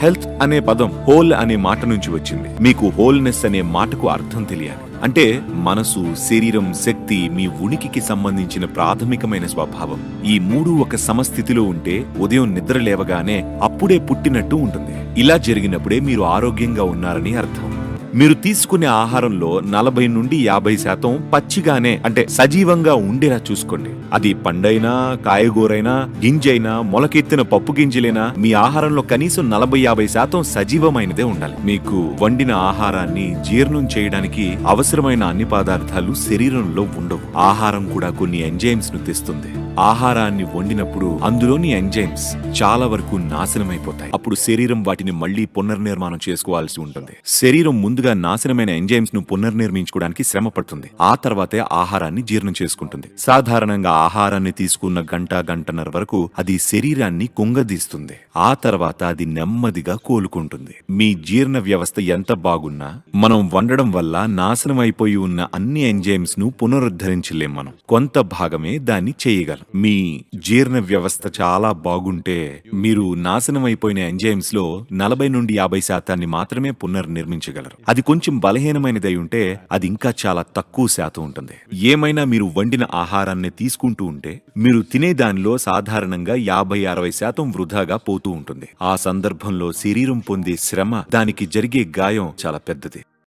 health అనే పదం whole అనే మాట నుంచి వచ్చింది మీకు హోల్నెస్ అనే మాటకు అర్థం తెలియాలి అంటే మనసు శరీరం శక్తి మీ ఉనికికి సంబంధించిన ప్రాథమికమైన స్వభావం ఈ మూడు ఒక సమస్థితిలో ఉంటే ఉదయం నిద్ర లేవగానే అప్పుడే పుట్టినట్టు ఉంటుంది ఇలా జరిగినప్పుడే మీరు ఆరోగ్యంగా ఉన్నారని అర్థం మీరు తీసుకునే ఆహారంలో నలభై నుండి యాభై శాతం పచ్చిగానే అంటే సజీవంగా ఉండేలా చూసుకోండి అది పండైనా కాయగూరైనా గింజైనా మొలకెత్తిన పప్పు గింజలైనా మీ ఆహారంలో కనీసం నలభై యాభై శాతం సజీవమైనదే ఉండాలి మీకు వండిన ఆహారాన్ని జీర్ణం చేయడానికి అవసరమైన అన్ని పదార్థాలు శరీరంలో ఉండవు ఆహారం కూడా కొన్ని ఎంజైమ్స్ ను తెస్తుంది ఆహారాన్ని వండినప్పుడు అందులోని ఎంజైమ్స్ చాలా వరకు నాశనమైపోతాయి అప్పుడు శరీరం వాటిని మళ్లీ పునర్నిర్మాణం చేసుకోవాల్సి ఉంటుంది శరీరం ముందుగా నాశనమైన ఎంజైమ్స్ ను పునర్నిర్మించుకోవడానికి శ్రమ పడుతుంది ఆ తర్వాతే ఆహారాన్ని జీర్ణం చేసుకుంటుంది సాధారణంగా ఆహారాన్ని తీసుకున్న గంట గంటన్నర వరకు అది శరీరాన్ని కుంగదీస్తుంది ఆ తర్వాత అది నెమ్మదిగా కోలుకుంటుంది మీ జీర్ణ వ్యవస్థ ఎంత బాగున్నా మనం వండడం వల్ల నాశనం అయిపోయి ఉన్న అన్ని ఎంజైమ్స్ ను పునరుద్ధరించలేం మనం కొంత భాగమే దాన్ని చేయగలం మీ జీర్ణ వ్యవస్థ చాలా బాగుంటే మీరు నాశనం అయిపోయిన ఎంజైమ్స్ లో నలభై నుండి యాభై శాతాన్ని మాత్రమే పునర్నిర్మించగలరు అది కొంచెం బలహీనమైనదై ఉంటే అది ఇంకా చాలా తక్కువ శాతం ఉంటుంది ఏమైనా మీరు వండిన ఆహారాన్ని తీసుకుంటూ ఉంటే మీరు తినే దానిలో సాధారణంగా యాభై అరవై శాతం వృధాగా పోతూ ఉంటుంది ఆ సందర్భంలో శరీరం పొందే శ్రమ దానికి జరిగే గాయం చాలా పెద్దది